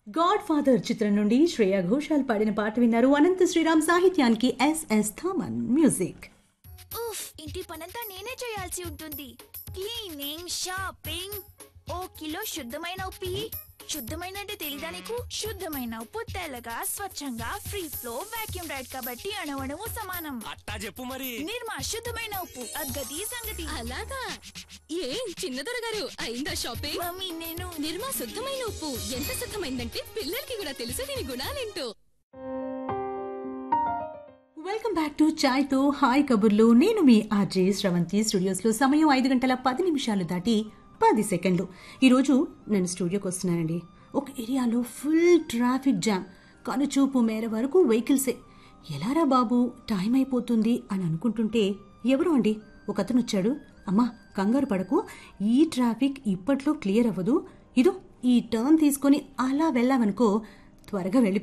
God father చిత్రం నుండి శ్రేయా ఘోషాల్ పాడిన పాట విన్నారు అనంత శ్రీరామ్ సాహిత్యానికి ఎస్ఎస్ థామన్ మ్యూజిక్ ఉఫ్ ఇంటి పనంతా నేనే చేయాల్సి ఉంటుంది క్లీనింగ్ షాపింగ్ ఓ కిలో శుద్ధమైన ఉప్పు ఇయ్యి. శుద్ధమైన అంటే తెలీదా నీకు శుద్ధమైన ఉప్పు తెల్లగా స్వచ్ఛంగా ఫ్రీ ఫ్లో వాక్యూమ్ రైడ్ కాబట్టి అణవణము సమానం అట్టా చెప్పు మరి నిర్మా శుద్ధమైన ఉప్పు అగ్గది సంగతి అలాగా ఏం చిన్నదొర గారు అయిందా షాపింగ్ మమ్మీ నేను నిర్మా శుద్ధమైన ఉప్పు ఎంత శుద్ధమైందంటే పిల్లలకి కూడా తెలుసు దీని గుణాలేంటో వెల్కమ్ బ్యాక్ టు చాయ్ తో హాయ్ కబుర్లు నేను మీ ఆర్జే శ్రవంతి స్టూడియోస్లో సమయం ఐదు గంటల పది నిమిషాలు దాటి పది సెకండ్లు ఈరోజు నేను స్టూడియోకి వస్తున్నానండి ఒక ఏరియాలో ఫుల్ ట్రాఫిక్ జామ్ కనుచూపు మేర వరకు వెహికల్సే ఎలారా బాబు టైం అయిపోతుంది అని అనుకుంటుంటే ఎవరు అండి ఒక అతను వచ్చాడు అమ్మా కంగారు పడకు ఈ ట్రాఫిక్ ఇప్పట్లో క్లియర్ అవ్వదు ఇదో ఈ టర్న్ తీసుకొని అలా వెళ్ళామనుకో త్వరగా వెళ్ళి